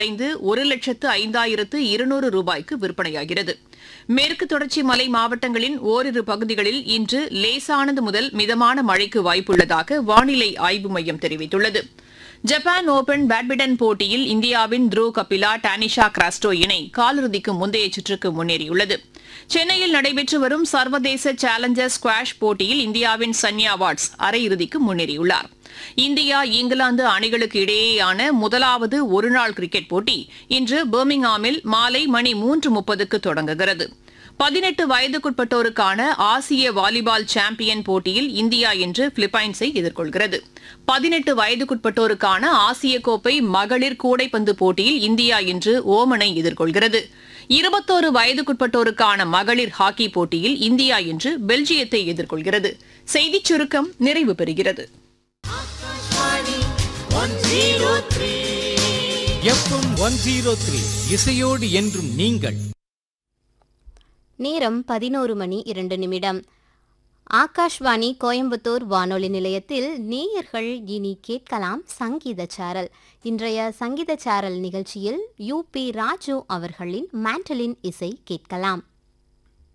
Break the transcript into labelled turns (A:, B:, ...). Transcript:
A: ஐந்து ஒரு லட்சத்து ஐந்தாயிரத்து இருநூறு ரூபாய்க்கு விற்பனையாகிறது மேற்கு தொடர்ச்சி மலை மாவட்டங்களின் ஓரிரு பகுதிகளில் இன்று லேசானது முதல் மிதமான மழைக்கு வாய்ப்புள்ளதாக வானிலை ஆய்வு மையம் தெரிவித்துள்ளது ஜப்பான் ஓபன் பேட்மிண்டன் போட்டியில் இந்தியாவின் த்ருவ் கபிலா டானிஷா கிராஸ்டோ இணை காலிறுதிக்கு முந்தைய சுற்றுக்கு முன்னேறியுள்ளது சென்னையில் நடைபெற்று வரும் சர்வதேச சேலஞ்சர் ஸ்குவாஷ் போட்டியில் இந்தியாவின் சன்யா வாட்ஸ் அரையிறுதிக்கு முன்னேறியுள்ளார் இந்தியா இங்கிலாந்து அணிகளுக்கு இடையேயான முதலாவது ஒருநாள் கிரிக்கெட் போட்டி இன்று பர்மிங்ஹாமில் மாலை மணி மூன்று முப்பதுக்கு தொடங்குகிறது பதினெட்டு வயதுக்குட்பட்டோருக்கான ஆசிய வாலிபால் சாம்பியன் போட்டியில் இந்தியா இன்று பிலிப்பைன்ஸை எதிர்கொள்கிறது பதினெட்டு வயதுக்குட்பட்டோருக்கான ஆசிய கோப்பை மகளிர் கூடைப்பந்து போட்டியில் இந்தியா இன்று ஓமனை எதிர்கொள்கிறது இருபத்தோரு வயதுக்குட்பட்டோருக்கான மகளிர் ஹாக்கி போட்டியில் இந்தியா இன்று பெல்ஜியத்தை எதிர்கொள்கிறது செய்திச் சுருக்கம் நிறைவு பெறுகிறது
B: எஃப்எம் ஒன் ஜீரோ த்ரீ இசையோடு என்றும் நீங்கள்
C: நேரம் பதினோரு மணி இரண்டு நிமிடம் ஆகாஷ்வாணி கோயம்புத்தூர் வானொலி நிலையத்தில் நேயர்கள் இனி கேட்கலாம் சங்கீத சாரல் இன்றைய சங்கீத சாரல் நிகழ்ச்சியில் யூ பி ராஜு அவர்களின் மேண்டலின் இசை கேட்கலாம்